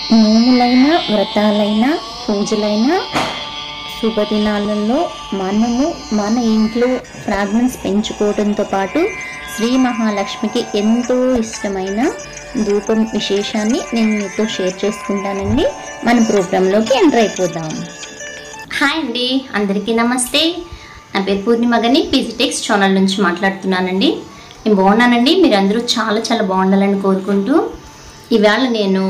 నోములైన వ్రతాలైన పూజలైన శుభదినాలలో మనము మన ఇంట్లో ఫ్రాగ్రెన్స్ పెంచుకోవడంతో పాటు శ్రీ మహాలక్ష్మికి ఎంతో ఇష్టమైన ధూపం విశేషాన్ని నేను మీతో షేర్ చేసుకుంటానండి మన ప్రోగ్రాంలోకి ఎంటర్ అయిపోదాం హాయ్ అండి అందరికీ నమస్తే నా పేరు పూర్ణిమ గని పీజీటెక్స్ ఛానల్ నుంచి మాట్లాడుతున్నానండి నేను బాగున్నానండి మీరు అందరూ చాలా చాలా బాగుండాలని కోరుకుంటూ ఇవాళ నేను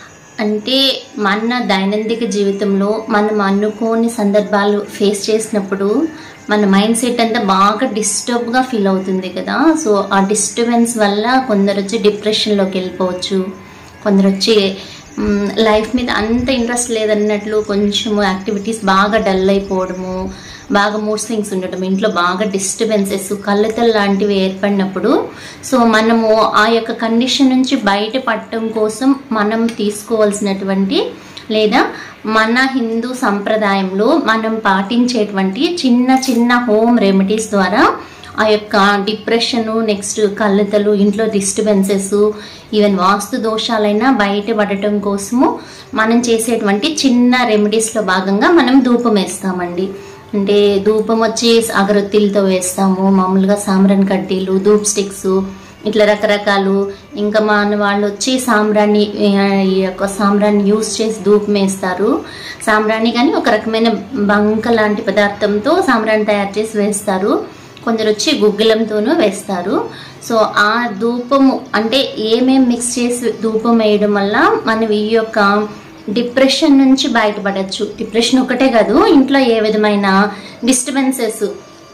అంటే మన దైనందిక జీవితంలో మనం అనుకోని సందర్భాలు ఫేస్ చేసినప్పుడు మన మైండ్ సెట్ అంతా బాగా డిస్టర్బ్గా ఫీల్ అవుతుంది కదా సో ఆ డిస్టర్బెన్స్ వల్ల కొందరు వచ్చి డిప్రెషన్లోకి వెళ్ళిపోవచ్చు కొందరు వచ్చి మ్, లైఫ్ మీద అంత ఇంట్రెస్ట్ లేదన్నట్లు కొంచెము యాక్టివిటీస్ బాగా డల్ అయిపోవడము బాగా మూడ్ స్వింగ్స్ ఉండటం ఇంట్లో బాగా డిస్టర్బెన్సెస్ కళ్ళతలు లాంటివి ఏర్పడినప్పుడు సో మనము ఆ యొక్క కండిషన్ నుంచి బయటపడటం కోసం మనం తీసుకోవాల్సినటువంటి లేదా మన హిందూ సంప్రదాయంలో మనం పాటించేటువంటి చిన్న చిన్న హోమ్ రెమెడీస్ ద్వారా ఆ యొక్క డిప్రెషను నెక్స్ట్ కళ్ళతలు ఇంట్లో డిస్టర్బెన్సెస్ ఈవెన్ వాస్తు దోషాలైనా బయటపడటం కోసము మనం చేసేటువంటి చిన్న రెమెడీస్లో భాగంగా మనం ధూపం వేస్తామండి అంటే ధూపం వచ్చి అగరొత్తిలతో వేస్తాము మామూలుగా సాంబ్రాన్ కడ్డీలు ధూప్ స్టిక్స్ ఇట్లా రకరకాలు ఇంకా మన వాళ్ళు వచ్చి సాంబ్రాన్ని ఆ, ఈ యొక్క సాంబ్రాన్ని యూస్ చేసి ధూపం వేస్తారు సాంబ్రాన్ని కానీ ఒక రకమైన బంక లాంటి పదార్థంతో సాంబ్రాన్ని తయారు చేసి వేస్తారు కొందరు వచ్చి గుగ్గిలంతోనూ వేస్తారు సో ఆ ధూపము అంటే ఏమేం మిక్స్ చేసి ధూపం వేయడం వల్ల మనం ఈ యొక్క డిప్రెషన్ నుంచి బయటపడచ్చు డిప్రెషన్ ఒకటే కాదు ఇంట్లో ఏ విధమైన డిస్టర్బెన్సెస్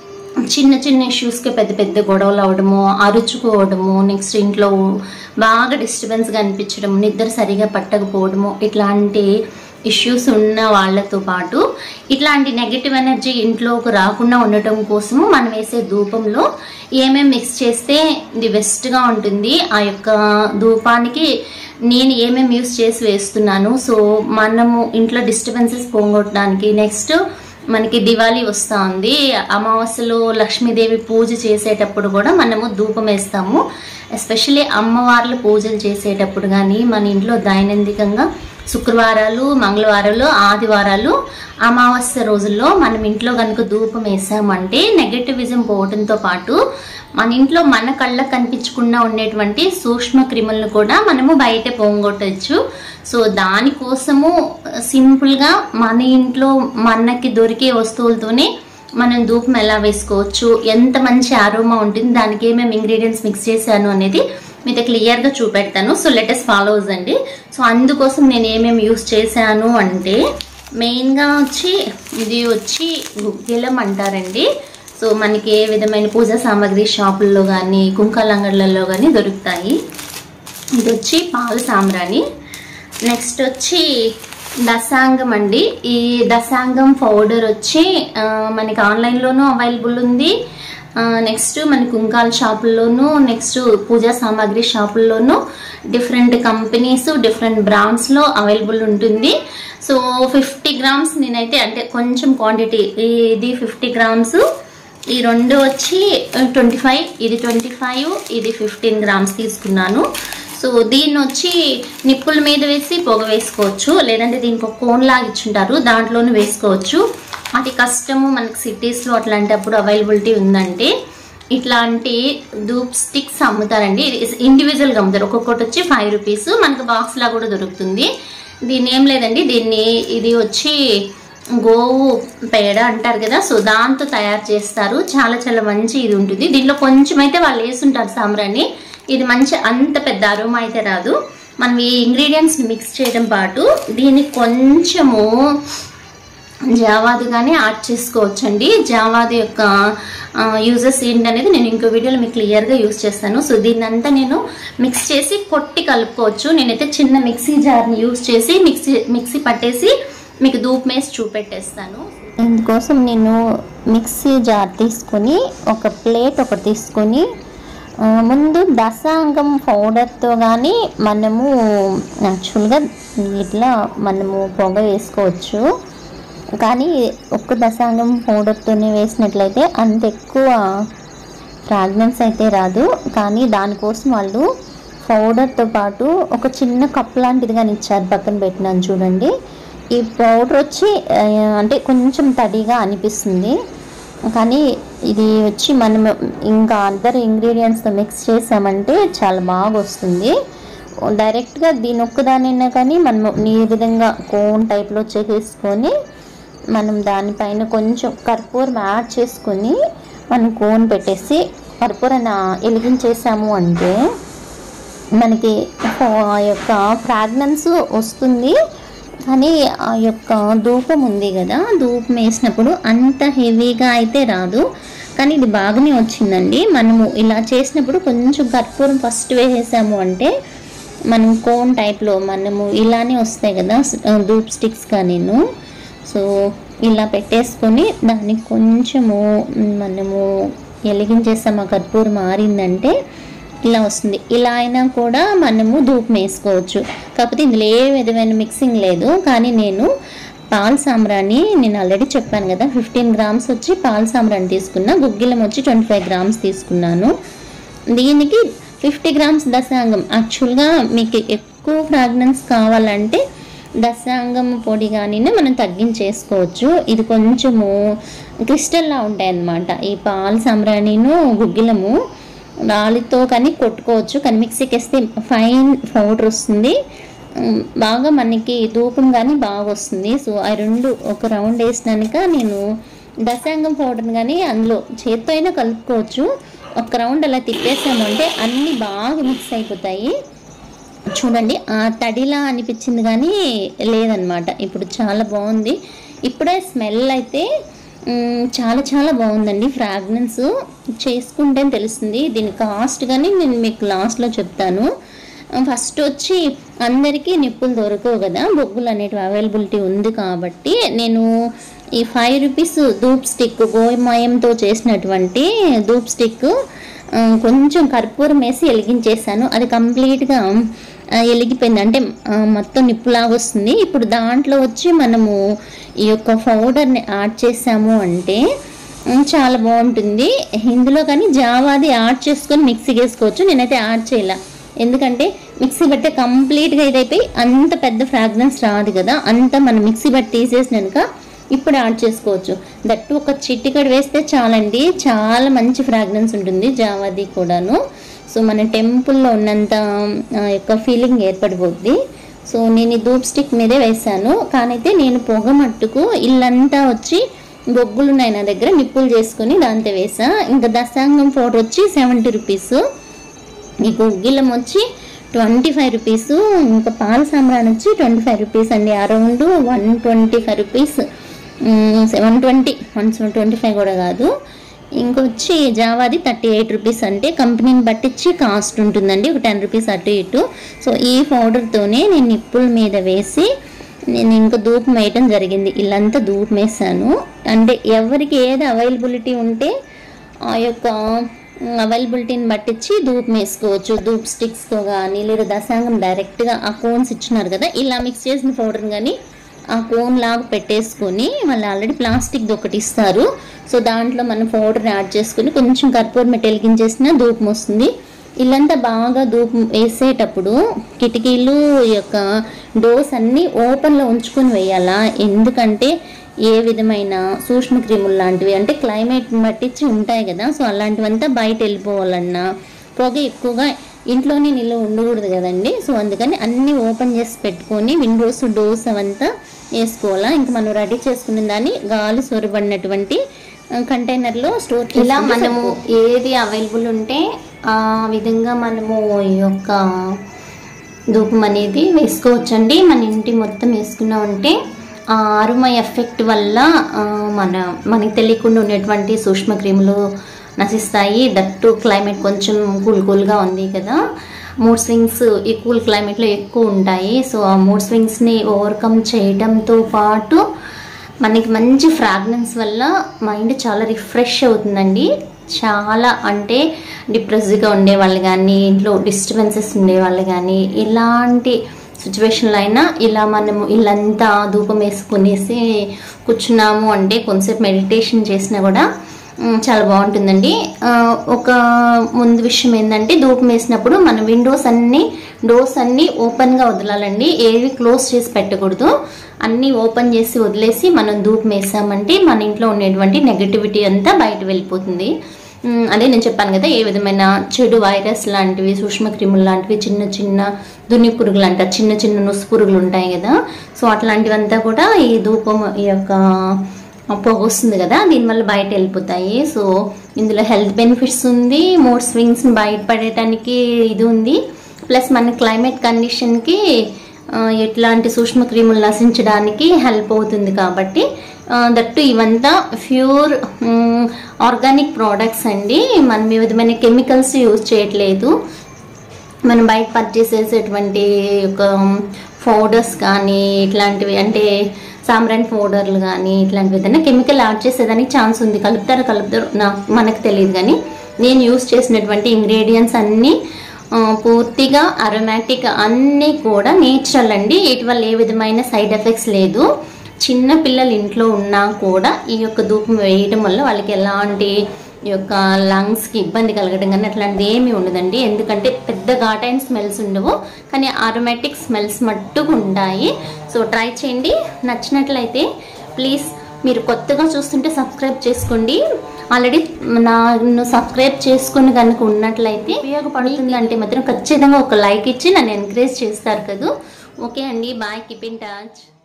చిన్న చిన్న ఇష్యూస్కి పెద్ద పెద్ద గొడవలు అవడము అరుచుకోవడము నెక్స్ట్ ఇంట్లో బాగా డిస్టర్బెన్స్గా అనిపించడం నిద్ర సరిగా పట్టకపోవడము ఇట్లాంటి ఇష్యూస్ ఉన్న వాళ్ళతో పాటు ఇట్లాంటి నెగిటివ్ ఎనర్జీ ఇంట్లోకి రాకుండా ఉండటం కోసము మనం వేసే ధూపంలో ఏమేమి మిక్స్ చేస్తే ఇది బెస్ట్గా ఉంటుంది ఆ యొక్క ధూపానికి నేను ఏమేమి యూస్ చేసి వేస్తున్నాను సో మనము ఇంట్లో డిస్టర్బెన్సెస్ పోగొట్టడానికి నెక్స్ట్ మనకి దివాళీ వస్తూ ఉంది అమావాస్యలో లక్ష్మీదేవి పూజ చేసేటప్పుడు కూడా మనము ధూపం వేస్తాము ఎస్పెషల్లీ అమ్మవార్ల పూజలు చేసేటప్పుడు కానీ మన ఇంట్లో దైనందికంగా శుక్రవారాలు మంగళవారాలు ఆదివారాలు అమావాస్య రోజుల్లో మనం ఇంట్లో కనుక ధూపం వేసామంటే నెగటివిజం పోవడంతో పాటు మన ఇంట్లో మన కళ్ళకు కనిపించకుండా ఉండేటువంటి సూక్ష్మ క్రిములను కూడా మనము బయట పోగొట్టచ్చు సో దానికోసము సింపుల్గా మన ఇంట్లో మనకి దొరికే వస్తువులతోనే మనం ధూపం ఎలా వేసుకోవచ్చు ఎంత మంచి ఆరోమా ఉంటుంది దానికి ఏమేమి ఇంగ్రీడియంట్స్ మిక్స్ చేశాను అనేది మీతో క్లియర్గా చూపెడతాను సో లెటెస్ట్ ఫాలోవర్స్ అండి సో అందుకోసం నేను ఏమేమి యూస్ చేశాను అంటే మెయిన్గా వచ్చి ఇది వచ్చి గుగ్గిలం అంటారండి సో మనకి ఏ విధమైన పూజా సామాగ్రి షాపుల్లో కానీ కుంకాల అంగళ్ళల్లో కానీ దొరుకుతాయి ఇది వచ్చి పాల సాంబ్రాణి నెక్స్ట్ వచ్చి దశాంగం అండి ఈ దశాంగం పౌడర్ వచ్చి ఆ, మనకి ఆన్లైన్లోనూ అవైలబుల్ ఉంది నెక్స్ట్ మన కుంకాల షాపుల్లోనూ నెక్స్ట్ పూజా సామాగ్రి షాపుల్లోనూ డిఫరెంట్ కంపెనీస్ డిఫరెంట్ బ్రాండ్స్లో అవైలబుల్ ఉంటుంది సో ఫిఫ్టీ గ్రామ్స్ నేనైతే అంటే కొంచెం క్వాంటిటీ ఇది ఫిఫ్టీ గ్రామ్స్ ఈ రెండు వచ్చి ట్వంటీ ఫైవ్ ఇది ట్వంటీ ఫైవ్ ఇది ఫిఫ్టీన్ గ్రామ్స్ తీసుకున్నాను సో దీన్ని వచ్చి నిప్పుల మీద వేసి పొగ వేసుకోవచ్చు లేదంటే దీనికి ఒక కోన్ లాగా ఇచ్చుంటారు దాంట్లోనూ వేసుకోవచ్చు అది కష్టము మనకి సిటీస్లో అట్లాంటప్పుడు అవైలబిలిటీ ఉందంటే ఇట్లాంటి ధూప్ స్టిక్స్ అమ్ముతారండి ఇది ఇండివిజువల్గా అమ్ముతారు ఒక్కొక్కటి వచ్చి ఫైవ్ రూపీస్ మనకు బాక్స్ లా కూడా దొరుకుతుంది దీన్ని ఏం లేదండి దీన్ని ఇది వచ్చి గోవు పేడ అంటారు కదా సో దాంతో తయారు చేస్తారు చాలా చాలా మంచి ఇది ఉంటుంది దీంట్లో కొంచెం అయితే వాళ్ళు వేసుంటారు సాంబ్రాన్ని ఇది మంచి అంత పెద్ద అరోమా అయితే రాదు మనం ఈ ఇంగ్రీడియంట్స్ని మిక్స్ చేయడం పాటు దీనికి కొంచెము జావాది కానీ యాడ్ చేసుకోవచ్చండి జావాది యొక్క యూజెస్ ఏంటనేది నేను ఇంకో వీడియోలో మీకు క్లియర్గా యూజ్ చేస్తాను సో దీన్ని అంతా నేను మిక్స్ చేసి కొట్టి కలుపుకోవచ్చు నేనైతే చిన్న మిక్సీ జార్ని యూజ్ చేసి మిక్సీ మిక్సీ పట్టేసి మీకు ధూప్ మేసి చూపెట్టేస్తాను ఇందుకోసం నేను మిక్సీ జార్ తీసుకొని ఒక ప్లేట్ ఒకటి తీసుకొని ఆ, ముందు దశాంగం పౌడర్తో కానీ మనము యాక్చువల్గా ఇట్లా మనము పొగ వేసుకోవచ్చు కానీ ఒక్క దశాంగం పౌడర్తోనే వేసినట్లయితే అంత ఎక్కువ ఫ్రాగ్రెన్స్ అయితే రాదు కానీ దానికోసం వాళ్ళు పౌడర్తో పాటు ఒక చిన్న కప్ లాంటిది కానీ ఇచ్చారు పక్కన పెట్టినాను చూడండి ఈ పౌడర్ వచ్చి ఆ, అంటే కొంచెం తడిగా అనిపిస్తుంది కానీ ఇది వచ్చి మనం ఇంకా అదర్ ఇంగ్రీడియంట్స్తో మిక్స్ చేసామంటే చాలా బాగా వస్తుంది డైరెక్ట్గా దీని ఒక్కదానైనా కానీ మనం ఈ విధంగా కోన్ టైప్లో చేసేసుకొని మనం దానిపైన కొంచెం కర్పూరం యాడ్ చేసుకొని మనం కోన్ పెట్టేసి కర్పూరాన్ని వెలిగించేసాము అంటే మనకి ఆ యొక్క ఫ్రాగ్నెన్స్ వస్తుంది కానీ ఆ యొక్క ధూపం ఉంది కదా ధూపం వేసినప్పుడు అంత హెవీగా అయితే రాదు కానీ ఇది బాగానే వచ్చిందండి మనము ఇలా చేసినప్పుడు కొంచెం కర్పూరం ఫస్ట్ వేసేసాము అంటే మనం కోన్ టైప్లో మనము ఇలానే వస్తాయి కదా ధూప్ స్టిక్స్గా నేను సో ఇలా పెట్టేసుకొని దానికి కొంచెము మనము వెలిగించేస్తాం ఆ కర్పూరం మారిందంటే ఇలా వస్తుంది ఇలా అయినా కూడా మనము ధూపం వేసుకోవచ్చు కాకపోతే ఇందులో ఏ విధమైన మిక్సింగ్ లేదు కానీ నేను పాల్ సాంబ్రాన్ని నేను ఆల్రెడీ చెప్పాను కదా ఫిఫ్టీన్ గ్రామ్స్ వచ్చి పాల్ సాంబ్రాన్ని తీసుకున్నా గుగ్గిలం వచ్చి ట్వంటీ ఫైవ్ గ్రామ్స్ తీసుకున్నాను దీనికి ఫిఫ్టీ గ్రామ్స్ దశాంగం యాక్చువల్గా మీకు ఎక్కువ ఫ్రాగ్రెన్స్ కావాలంటే దశాంగం పొడి కానీ మనం తగ్గించేసుకోవచ్చు ఇది కొంచెము క్రిస్టల్లా ఉంటాయి అన్నమాట ఈ పాల్ సాంబ్రాణిను గుగ్గిలము రాళ్ళతో కానీ కొట్టుకోవచ్చు కానీ మిక్సీకి వేస్తే ఫైన్ పౌడర్ వస్తుంది ఉమ్, బాగా మనకి ధూపం కానీ బాగా వస్తుంది సో ఆ రెండు ఒక రౌండ్ వేసినాక నేను దశాంగం పౌడర్ కానీ అందులో చేత్తో అయినా కలుపుకోవచ్చు ఒక రౌండ్ అలా తిప్పేసామంటే అన్నీ బాగా మిక్స్ అయిపోతాయి చూడండి ఆ తడిలా అనిపించింది కానీ లేదనమాట ఇప్పుడు చాలా బాగుంది ఇప్పుడే స్మెల్ అయితే మ్, చాలా చాలా బాగుందండి ఫ్రాగ్రెన్స్ చేసుకుంటే తెలుస్తుంది దీని కాస్ట్ కానీ నేను మీకు లాస్ట్లో చెప్తాను ఫస్ట్ వచ్చి అందరికీ నిప్పులు దొరకవు కదా బొగ్గులు అనేటివి అవైలబిలిటీ ఉంది కాబట్టి నేను ఈ ఫైవ్ రూపీస్ ధూప్ స్టిక్ గోమయంతో చేసినటువంటి ధూప్ స్టిక్ ఆ, కొంచెం కర్పూరం వేసి వెలిగించేసాను అది కంప్లీట్గా ఆ, వెలిగిపోయింది అంటే ఆ, మొత్తం నిప్పులాగా వస్తుంది ఇప్పుడు దాంట్లో వచ్చి మనము ఈ యొక్క పౌడర్ని యాడ్ చేసాము అంటే ఉమ్, చాలా బాగుంటుంది ఇందులో కానీ జావాది యాడ్ చేసుకొని మిక్సీకి వేసుకోవచ్చు నేనైతే యాడ్ చేయాల ఎందుకంటే మిక్సీ బట్టే కంప్లీట్గా ఇదైపోయి అంత పెద్ద ఫ్రాగ్రెన్స్ రాదు కదా అంత మనం మిక్సీ బట్టి తీసేసినాక ఇప్పుడు యాడ్ చేసుకోవచ్చు దట్టు ఒక చిట్టికడి వేస్తే చాలండి చాలా మంచి ఫ్రాగ్రెన్స్ ఉంటుంది జావాది కూడాను సో మన టెంపుల్లో ఉన్నంత ఆ, యొక్క ఫీలింగ్ ఏర్పడిపోద్ది సో నేను ఈ ధూప్ స్టిక్ మీదే వేసాను కానైతే నేను పొగ మట్టుకు ఇల్లంతా వచ్చి బొగ్గులు ఉన్నాయి నా దగ్గర నిప్పులు చేసుకొని దాంతో వేసా ఇంకా దశాంగం పౌడర్ వచ్చి సెవెంటీ రూపీస్ ఈ గుగ్గిలం వచ్చి ట్వంటీ ఫైవ్ రూపీస్ ఇంకా పాల సాంబ్రాన్ వచ్చి ట్వంటీ ఫైవ్ రూపీస్ అండి around one twenty five rupees seven twenty one twenty five కూడా కాదు ఇంకొచ్చి జావాది థర్టీ ఎయిట్ రూపీస్ అంటే కంపెనీని బట్టించి కాస్ట్ ఉంటుందండి ఒక టెన్ రూపీస్ అటు ఇటు సో ఈ పౌడర్తోనే నేను నిప్పుల మీద వేసి నేను ఇంకా ధూపం వేయటం జరిగింది ఇల్లంతా ధూపం వేసాను అంటే ఎవరికి ఏది అవైలబిలిటీ ఉంటే ఆ యొక్క అవైలబిలిటీని బట్టించి ధూప్ వేసుకోవచ్చు ధూప్ స్టిక్స్తో కానీ లేదా దశాంగం డైరెక్ట్గా ఆ కోన్స్ ఇచ్చినారు కదా ఇలా మిక్స్ చేసిన పౌడర్ కానీ ఆ కోన్ లాగా పెట్టేసుకొని వాళ్ళు ఆల్రెడీ ప్లాస్టిక్ది ఒకటి ఇస్తారు సో దాంట్లో మనం పౌడర్ యాడ్ చేసుకుని కొంచెం కర్పూరం మెట్టి వెలిగించేసిన ధూపం వస్తుంది ఇల్లంతా బాగా ధూపం వేసేటప్పుడు కిటికీలు ఈ యొక్క డోర్స్ అన్నీ ఓపెన్లో ఉంచుకొని వేయాలా ఎందుకంటే ఏ విధమైన సూక్ష్మ క్రిములు లాంటివి అంటే క్లైమేట్ బట్టించి ఉంటాయి కదా సో అలాంటివంతా బయట వెళ్ళిపోవాలన్నా పొగ ఎక్కువగా ఇంట్లోనే నిల్వ ఉండకూడదు కదండి సో అందుకని అన్నీ ఓపెన్ చేసి పెట్టుకొని విండోస్ డోర్స్ అవంతా వేసుకోవాలా ఇంకా మనం రెడీ చేసుకున్న దాన్ని గాలి సొరబడినటువంటి కంటైనర్లో స్టోర్ ఇలా మనము ఏది అవైలబుల్ ఉంటే ఆ విధంగా మనము ఈ యొక్క ధూపం అనేది వేసుకోవచ్చండి మన ఇంటి మొత్తం వేసుకున్నామంటే ఆ అరుమ ఎఫెక్ట్ వల్ల ఆ, మన మనకి తెలియకుండా ఉన్నటువంటి సూక్ష్మ క్రిములు నశిస్తాయి దట్టు క్లైమేట్ కొంచెం కూల్ కూల్గా ఉంది కదా మూడ్ స్వింగ్స్ ఈ కూల్ క్లైమేట్లో ఎక్కువ ఉంటాయి సో ఆ మూడ్ స్వింగ్స్ని ఓవర్కమ్ చేయడంతో పాటు మనకి మంచి ఫ్రాగ్రెన్స్ వల్ల మైండ్ చాలా రిఫ్రెష్ అవుతుందండి చాలా అంటే డిప్రెస్డ్గా ఉండే వాళ్ళు కానీ ఇంట్లో డిస్టర్బెన్సెస్ ఉండే వాళ్ళు కానీ ఎలాంటి సిచ్యువేషన్లో అయినా ఇలా మనము ఇల్లంతా ధూపం వేసుకునేసి కూర్చున్నాము అంటే కొంచెంసేపు మెడిటేషన్ చేసినా కూడా మ్, చాలా బాగుంటుందండి ఆ, ఒక ముందు విషయం ఏంటంటే ధూపం వేసినప్పుడు మన విండోస్ అన్ని డోర్స్ అన్ని ఓపెన్ గా వదలాలండి ఏవి క్లోజ్ చేసి పెట్టకూడదు అన్ని ఓపెన్ చేసి వదిలేసి మనం ధూపం వేసామంటే మన ఇంట్లో ఉండేటువంటి నెగటివిటీ అంతా బయట వెళ్ళిపోతుంది ఉమ్, అదే నేను చెప్పాను కదా ఏ విధమైన చెడు వైరస్ లాంటివి సూక్ష్మ క్రిములు లాంటివి చిన్న చిన్న దున్ని పురుగులు అంటారు చిన్న చిన్న నుసు పురుగులు ఉంటాయి కదా సో అట్లాంటివంతా కూడా ఈ ధూపం ఈ యొక్క పొగ వస్తుంది కదా దీనివల్ల బయట వెళ్ళిపోతాయి సో ఇందులో హెల్త్ బెనిఫిట్స్ ఉంది మూడ్ స్వింగ్స్ బయటపడటానికి ఇది ఉంది ప్లస్ మన క్లైమేట్ కండిషన్కి ఆ, ఎట్లాంటి సూక్ష్మ క్రిములు నశించడానికి హెల్ప్ అవుతుంది కాబట్టి ఆ, దట్టు ఇవంతా ప్యూర్ ఆర్గానిక్ ప్రోడక్ట్స్ అండి మనం ఏ విధమైన కెమికల్స్ యూజ్ చేయట్లేదు మనం బయట పర్చేస్ చేసేటువంటి ఒక పౌడర్స్ కానీ ఇట్లాంటివి అంటే సాంబ్రాన్ పౌడర్లు కానీ ఇట్లాంటివి ఏదైనా కెమికల్ యాడ్ చేసేదానికి ఛాన్స్ ఉంది కలుపుతారు కలుపుతారు నాకు మనకు తెలియదు కానీ నేను యూస్ చేసినటువంటి ఇంగ్రీడియంట్స్ అన్నీ ఆ, పూర్తిగా అరోమాటిక్ అన్నీ కూడా నేచురల్ అండి వీటి వల్ల ఏ విధమైన సైడ్ ఎఫెక్ట్స్ లేదు చిన్న పిల్లలు ఇంట్లో ఉన్నా కూడా ఈ యొక్క ధూపం వేయడం వల్ల వాళ్ళకి ఎలాంటి ఈ యొక్క లంగ్స్కి ఇబ్బంది కలగడం కానీ అట్లాంటిది ఏమీ ఉండదండి ఎందుకంటే పెద్ద ఘాటైన స్మెల్స్ ఉండవు కానీ ఆరోమేటిక్ స్మెల్స్ మట్టుకు ఉంటాయి సో ట్రై చేయండి నచ్చినట్లయితే ప్లీజ్ మీరు కొత్తగా చూస్తుంటే సబ్స్క్రైబ్ చేసుకోండి ఆల్రెడీ నన్ను సబ్స్క్రైబ్ చేసుకుని కనుక ఉన్నట్లయితే ఉపయోగపడుతుంది అంటే మాత్రం ఖచ్చితంగా ఒక లైక్ ఇచ్చి నన్ను ఎంకరేజ్ చేస్తారు కదా ఓకే అండి బాయ్ కీప్ ఇన్ టచ్